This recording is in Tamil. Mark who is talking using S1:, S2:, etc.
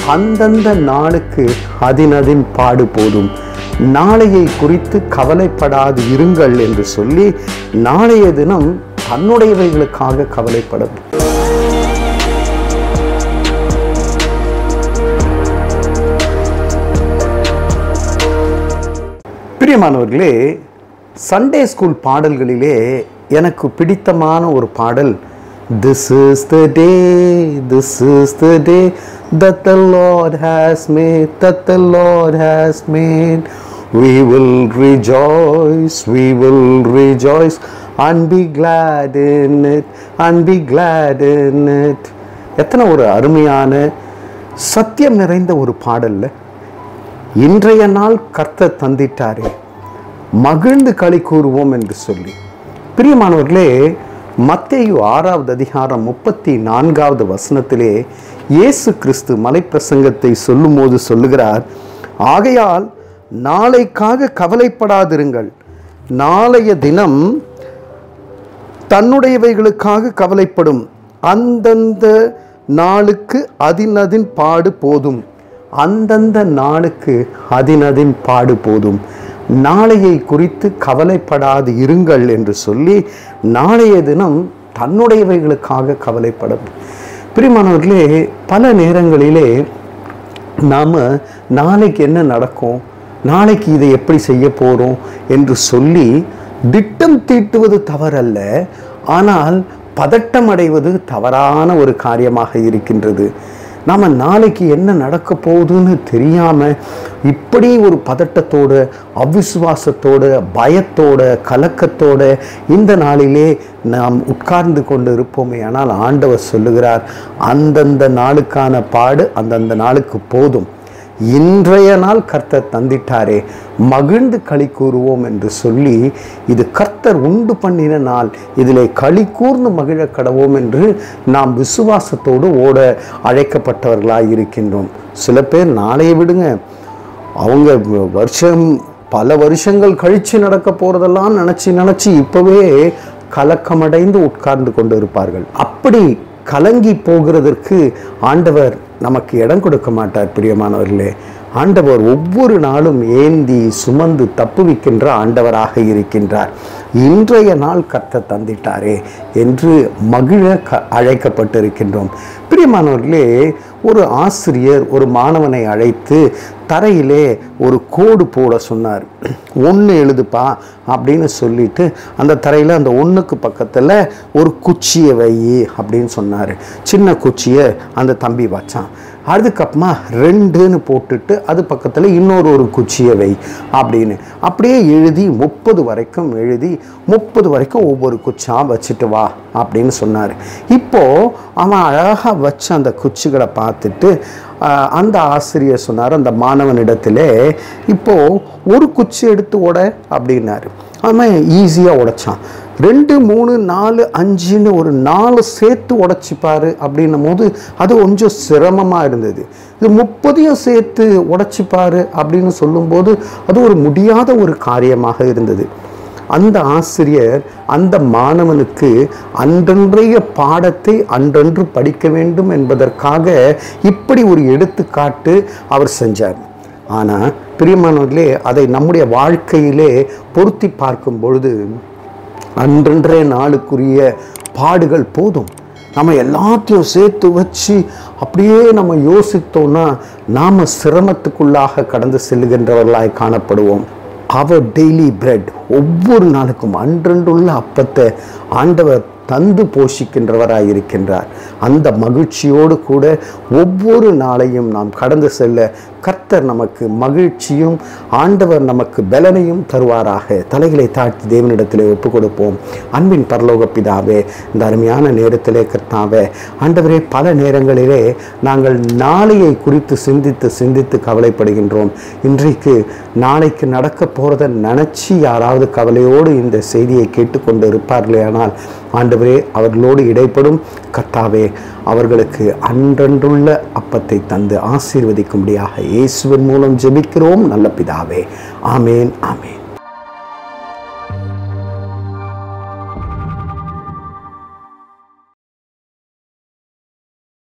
S1: அந்தந்த நாளுக்கு அதினதின் பாடு போதும் நாளையை குறித்து கவலைப்படாது இருங்கள் என்று சொல்லி நாளைய தினம் தன்னுடையவைகளுக்காக கவலைப்படும் பிரியமானவர்களே சண்டே ஸ்கூல் பாடல்களிலே எனக்கு பிடித்தமான ஒரு பாடல் this is the day this is the day that the lord has made that the lord has made we will rejoice we will rejoice and be glad in it and be glad in it எத்தனை ஒரு அருமையான சத்தியம் நிறைந்த ஒரு பாடல்ல இன்றைய நாள் கர்த்தர் தந்திட்டாரே மகிழ்ந்து களி கூறுவோம் என்று சொல்லி பிரியமானவர்களே மத்தேயு ஆறாவது அதிகாரம் முப்பத்தி நான்காவது வசனத்திலே இயேசு கிறிஸ்து மலைப்பிரசங்கத்தை சொல்லும்போது சொல்லுகிறார் ஆகையால் நாளைக்காக கவலைப்படாதிருங்கள் நாளைய தினம் தன்னுடையவைகளுக்காக கவலைப்படும் அந்தந்த நாளுக்கு அதினதின் பாடு போதும் அந்தந்த நாளுக்கு அதினதின் பாடு போதும் நாளையை குறித்து கவலைப்படாது இருங்கள் என்று சொல்லி நாளைய தினம் தன்னுடையவைகளுக்காக கவலைப்படும் பிரிமானவர்களே பல நேரங்களிலே நாம் நாளைக்கு என்ன நடக்கும் நாளைக்கு இதை எப்படி செய்ய போகிறோம் என்று சொல்லி திட்டம் தீட்டுவது தவறல்ல ஆனால் பதட்டம் அடைவது தவறான ஒரு காரியமாக இருக்கின்றது நாம் நாளைக்கு என்ன நடக்க போகுதுன்னு தெரியாமல் இப்படி ஒரு பதட்டத்தோட அவிசுவாசத்தோட பயத்தோட கலக்கத்தோட இந்த நாளிலே நாம் உட்கார்ந்து கொண்டு இருப்போமே ஆனால் ஆண்டவர் சொல்லுகிறார் அந்தந்த நாளுக்கான பாடு அந்தந்த நாளுக்கு போதும் இன்றைய நாள் கர்த்தர் தந்திட்டாரே மகிழ்ந்து களி கூறுவோம் என்று சொல்லி இது கர்த்தர் உண்டு பண்ணின நாள் இதிலே களி கூர்ந்து மகிழ கடவோம் என்று நாம் விசுவாசத்தோடு ஓட அழைக்கப்பட்டவர்களாய் இருக்கின்றோம் சில பேர் நாளைய விடுங்க அவங்க வருஷம் பல வருஷங்கள் கழித்து நடக்க போகிறதெல்லாம் நினச்சி நினச்சி இப்போவே கலக்கமடைந்து உட்கார்ந்து கொண்டு இருப்பார்கள் அப்படி கலங்கி போகிறதற்கு ஆண்டவர் நமக்கு இடம் கொடுக்க மாட்டார் பிரியமானவர்களே ஆண்டவர் ஒவ்வொரு நாளும் ஏந்தி சுமந்து தப்புவிக்கின்ற ஆண்டவராக இருக்கின்றார் இன்றைய நாள் கத்த தந்திட்டாரே என்று மகிழ க அழைக்கப்பட்டிருக்கின்றோம் பிரியமானவர்களே ஒரு ஆசிரியர் ஒரு மாணவனை அழைத்து தரையிலே ஒரு கோடு போட சொன்னார் ஒன்று எழுதுப்பா அப்படின்னு சொல்லிட்டு அந்த தரையில் அந்த ஒன்றுக்கு பக்கத்தில் ஒரு குச்சியை வை அப்படின்னு சொன்னார் சின்ன குச்சியை அந்த தம்பி வச்சான் அதுக்கப்புறமா ரெண்டுன்னு போட்டுட்டு அது பக்கத்தில் இன்னொரு ஒரு குச்சியை வை அப்படின்னு அப்படியே எழுதி முப்பது வரைக்கும் எழுதி முப்பது வரைக்கும் ஒவ்வொரு குச்சியாக வச்சுட்டு வா அப்படின்னு சொன்னார் இப்போது அவன் அழகாக வச்ச அந்த குச்சிகளை பார்த்துட்டு ஆஹ், அந்த ஆசிரியர் சொன்னார் அந்த மாணவனிடத்திலே இப்போது ஒரு குச்சி எடுத்து உட அப்படின்னாரு அவன் ஈஸியாக உடைச்சான் ரெண்டு மூணு நாலு அஞ்சுன்னு ஒரு நாலு சேர்த்து உடைச்சிப்பாரு அப்படின்னும் போது அது கொஞ்சம் சிரமமாக இருந்தது இது முப்பதையும் சேர்த்து உடைச்சிப்பாரு அப்படின்னு சொல்லும்போது அது ஒரு முடியாத ஒரு காரியமாக இருந்தது அந்த ஆசிரியர் அந்த மாணவனுக்கு அன்றன்றைய பாடத்தை அன்றன்று படிக்க வேண்டும் என்பதற்காக இப்படி ஒரு எடுத்துக்காட்டு அவர் செஞ்சார் ஆனால் பிரியமானவர்களே அதை நம்முடைய வாழ்க்கையிலே பொருத்தி பார்க்கும் பொழுது அன்றன்றைய நாளுக்குரிய பாடுகள் போதும் நம்ம எல்லாத்தையும் சேர்த்து வச்சு அப்படியே நம்ம யோசித்தோம்னா நாம் சிரமத்துக்குள்ளாக கடந்து செல்லுகின்றவர்களாய் காணப்படுவோம் அவர் டெய்லி பிரெட் ஒவ்வொரு நாளுக்கும் அன்றன்றுள்ள அப்பத்தை ஆண்டவர் தந்து போஷிக்கின்றவராய் இருக்கின்றார் அந்த மகிழ்ச்சியோடு கூட ஒவ்வொரு நாளையும் நாம் கடந்து செல்ல கர்த்தர் நமக்கு மகிழ்ச்சியும் ஆண்டவர் நமக்கு பலனையும் தருவாராக தலைகளை தாழ்த்தி தேவனிடத்திலே ஒப்பு கொடுப்போம் அன்பின் பரலோக பிதாவே இந்த அருமையான நேரத்திலே கர்த்தாவே ஆண்டவரே பல நேரங்களிலே நாங்கள் நாளையை குறித்து சிந்தித்து சிந்தித்து கவலைப்படுகின்றோம் இன்றைக்கு நாளைக்கு நடக்க போகிறத நினச்சி யாராவது கவலையோடு இந்த செய்தியை கேட்டுக்கொண்டு இருப்பார்களே ஆனால் ஆண்டவரே அவர்களோடு இடைப்படும் கர்த்தாவே அவர்களுக்கு அன்றன்றுள்ள அப்பத்தை தந்து ஆசீர்வதிக்கும்படியாக இயேசுவின் மூலம் ஜெபிக்கிறோம் நல்ல பிதாவே ஆமேன் ஆமேன்